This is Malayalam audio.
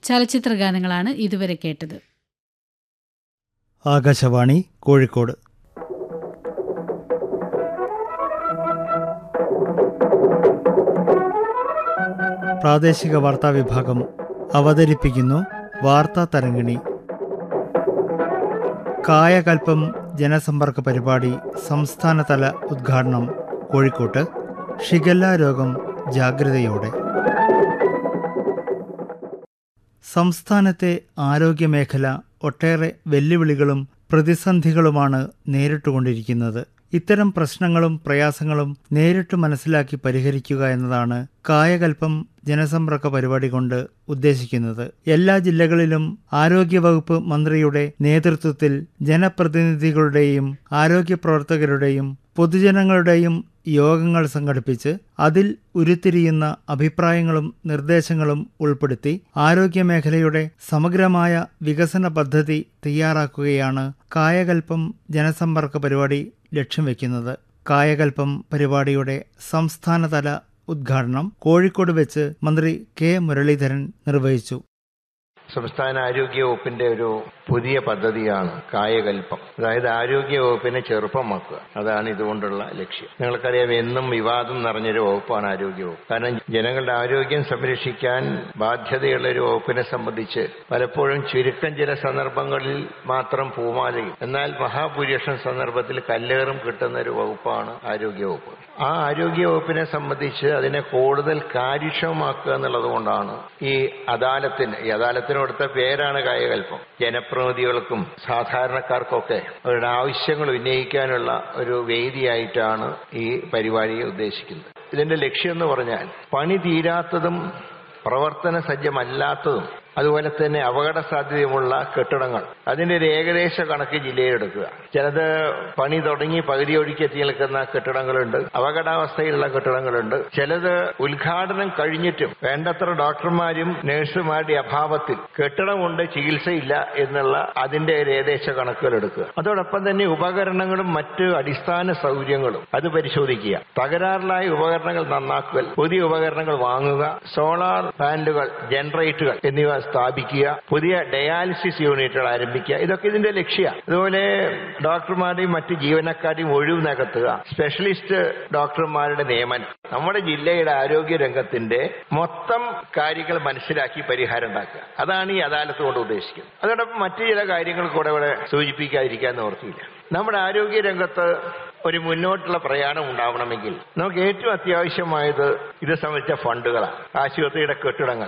ചലച്ചിത്ര ഗാനങ്ങളാണ് ഇതുവരെ കേട്ടത് ആകാശവാണി കോഴിക്കോട് പ്രാദേശിക വാർത്താ വിഭാഗം അവതരിപ്പിക്കുന്നു വാർത്താ തരംഗിണി കായകൽപ്പം ജനസമ്പർക്ക പരിപാടി സംസ്ഥാനതല ഉദ്ഘാടനം കോഴിക്കോട്ട് ഷിഗല്ല രോഗം ജാഗ്രതയോടെ സംസ്ഥാനത്തെ ആരോഗ്യമേഖല ഒട്ടേറെ വെല്ലുവിളികളും പ്രതിസന്ധികളുമാണ് നേരിട്ടുകൊണ്ടിരിക്കുന്നത് ഇത്തരം പ്രശ്നങ്ങളും പ്രയാസങ്ങളും നേരിട്ട് മനസ്സിലാക്കി പരിഹരിക്കുക എന്നതാണ് കായകൽപ്പം ജനസമ്പർക്ക പരിപാടി കൊണ്ട് ഉദ്ദേശിക്കുന്നത് എല്ലാ ജില്ലകളിലും ആരോഗ്യവകുപ്പ് മന്ത്രിയുടെ നേതൃത്വത്തിൽ ജനപ്രതിനിധികളുടെയും ആരോഗ്യ പ്രവർത്തകരുടെയും പൊതുജനങ്ങളുടെയും യോഗങ്ങൾ സംഘടിപ്പിച്ച് അതിൽ ഉരുത്തിരിയുന്ന അഭിപ്രായങ്ങളും നിർദ്ദേശങ്ങളും ഉൾപ്പെടുത്തി ആരോഗ്യമേഖലയുടെ സമഗ്രമായ വികസന പദ്ധതി തയ്യാറാക്കുകയാണ് കായകൽപ്പം ജനസമ്പർക്ക പരിപാടി ലക്ഷ്യം വെക്കുന്നത് കായകൽപ്പം പരിപാടിയുടെ സംസ്ഥാനതല ഉദ്ഘാടനം കോഴിക്കോട് വെച്ച് മന്ത്രി കെ മുരളീധരൻ നിർവഹിച്ചു സംസ്ഥാന ആരോഗ്യ വകുപ്പിന്റെ ഒരു പുതിയ പദ്ധതിയാണ് കായകൽപ്പം അതായത് ആരോഗ്യ വകുപ്പിനെ ചെറുപ്പമാക്കുക അതാണ് ഇതുകൊണ്ടുള്ള ലക്ഷ്യം നിങ്ങൾക്കറിയാം എന്നും വിവാദം നിറഞ്ഞൊരു വകുപ്പാണ് ആരോഗ്യ വകുപ്പ് കാരണം ജനങ്ങളുടെ ആരോഗ്യം സംരക്ഷിക്കാൻ ബാധ്യതയുള്ള ഒരു വകുപ്പിനെ സംബന്ധിച്ച് പലപ്പോഴും ചുരുക്കം ചില സന്ദർഭങ്ങളിൽ മാത്രം പൂമാലയും എന്നാൽ മഹാഭൂരിപക്ഷം സന്ദർഭത്തിൽ കല്ലേറും കിട്ടുന്ന ഒരു വകുപ്പാണ് ആരോഗ്യ വകുപ്പ് ആ ആരോഗ്യ വകുപ്പിനെ സംബന്ധിച്ച് അതിനെ കൂടുതൽ കാര്യക്ഷമമാക്കുക എന്നുള്ളത് കൊണ്ടാണ് ഈ അദാലത്തിന് ഈ അദാലത്തിന് കൊടുത്ത പേരാണ് കായകൽപ്പം ജനപ്രതിനിധികൾക്കും സാധാരണക്കാർക്കൊക്കെ അവരുടെ ആവശ്യങ്ങൾ ഉന്നയിക്കാനുള്ള ഒരു വേദിയായിട്ടാണ് ഈ പരിപാടിയെ ഉദ്ദേശിക്കുന്നത് ഇതിന്റെ ലക്ഷ്യം എന്ന് പറഞ്ഞാൽ പണി തീരാത്തതും പ്രവർത്തന സജ്ജമല്ലാത്തതും അതുപോലെ തന്നെ അപകട സാധ്യതയുമുള്ള കെട്ടിടങ്ങൾ അതിന്റെ ഒരു ഏകദേശ കണക്ക് ജില്ലയിലെടുക്കുക ചിലത് പണി തുടങ്ങി പകുതി ഒഴുക്കി എത്തി നിൽക്കുന്ന കെട്ടിടങ്ങളുണ്ട് അപകടാവസ്ഥയിലുള്ള കെട്ടിടങ്ങളുണ്ട് ചിലത് ഉദ്ഘാടനം കഴിഞ്ഞിട്ടും വേണ്ടത്ര ഡോക്ടർമാരും നഴ്സുമാരുടെ അഭാവത്തിൽ കെട്ടിടമുണ്ട് ചികിത്സയില്ല എന്നുള്ള അതിന്റെ ഒരു ഏകദേശ കണക്കുകൾ എടുക്കുക അതോടൊപ്പം തന്നെ ഉപകരണങ്ങളും മറ്റ് അടിസ്ഥാന സൗകര്യങ്ങളും അത് പരിശോധിക്കുക തകരാറിലായ ഉപകരണങ്ങൾ നന്നാക്കുക പുതിയ ഉപകരണങ്ങൾ വാങ്ങുക സോളാർ പാനലുകൾ ജനറേറ്ററുകൾ എന്നിവ സ്ഥാപിക്കുക പുതിയ ഡയാലിസിസ് യൂണിറ്റുകൾ ആരംഭിക്കുക ഇതൊക്കെ ഇതിന്റെ ലക്ഷ്യമാണ് അതുപോലെ ഡോക്ടർമാരുടെയും മറ്റ് ജീവനക്കാരെയും ഒഴിവ് നികത്തുക സ്പെഷ്യലിസ്റ്റ് ഡോക്ടർമാരുടെ നിയമനം നമ്മുടെ ജില്ലയുടെ ആരോഗ്യ രംഗത്തിന്റെ മൊത്തം കാര്യങ്ങൾ മനസ്സിലാക്കി പരിഹാരം ഉണ്ടാക്കുക അതാണ് ഈ അദാലത്ത് കൊണ്ട് ഉദ്ദേശിക്കുന്നത് അതോടൊപ്പം മറ്റു ചില കാര്യങ്ങൾ കൂടെ ഇവിടെ സൂചിപ്പിക്കാതിരിക്കാൻ ഓർത്തില്ല നമ്മുടെ ആരോഗ്യ രംഗത്ത് ഒരു മുന്നോട്ടുള്ള പ്രയാണം ഉണ്ടാവണമെങ്കിൽ നമുക്ക് ഏറ്റവും അത്യാവശ്യമായത് ഇത് സംബന്ധിച്ച ഫണ്ടുകളാണ് ആശുപത്രിയുടെ കെട്ടിടങ്ങൾ